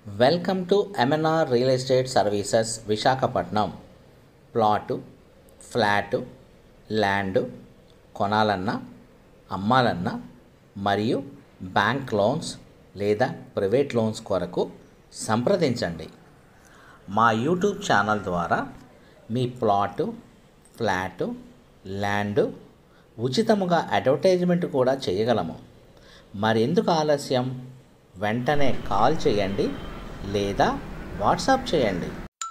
welcome to MNR real estate services Visakhapatnam plot flat land కొనాలన్నా అమ్మాలన్నా మరియు బ్యాంక్ లోన్స్ లేదా ప్రైవేట్ లోన్స్ కొరకు సంప్రదించండి మా యూట్యూబ్ ఛానల్ ద్వారా మీ ప్లాటు ఫ్లాటు ల్యాండ్ ఉచితముగా అడ్వర్టైజ్మెంట్ కూడా చేయగలము మరెందుకు ఆలస్యం వెంటనే కాల్ చేయండి లేదా వాట్సాప్ చేయండి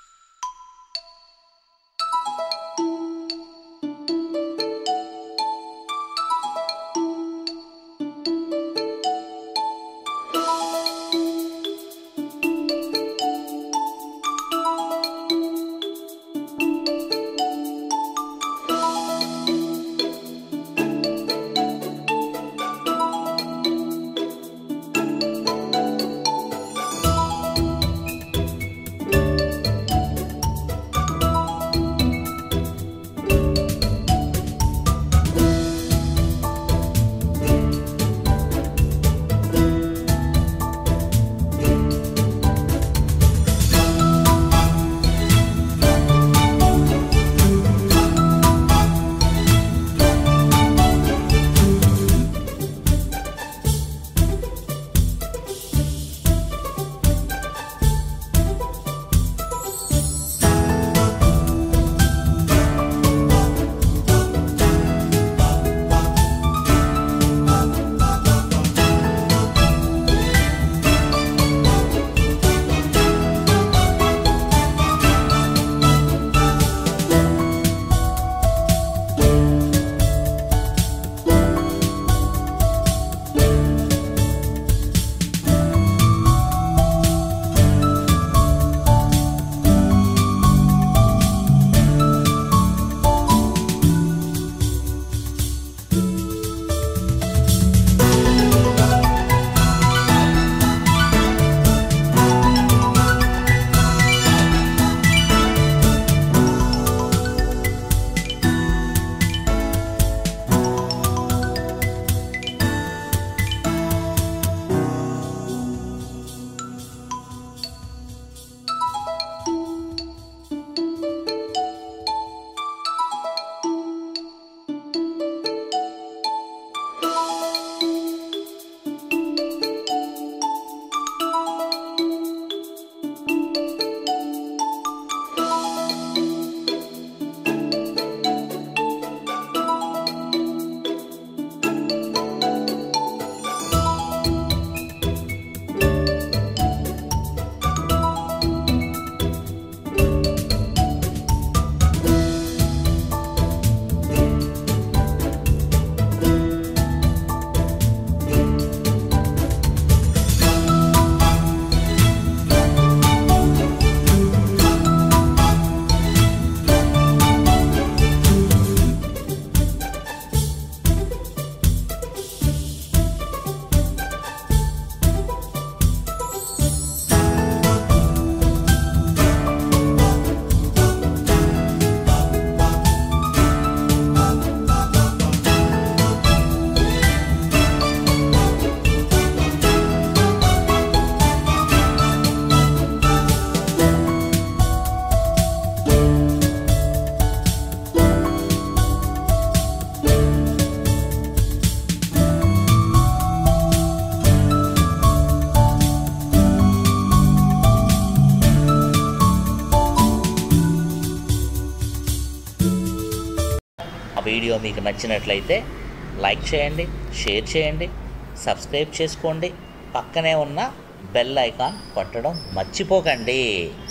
ఆ వీడియో మీకు నచ్చినట్లయితే లైక్ చేయండి షేర్ చేయండి సబ్స్క్రైబ్ చేసుకోండి పక్కనే ఉన్న బెల్ ఐకాన్ కొట్టడం మర్చిపోకండి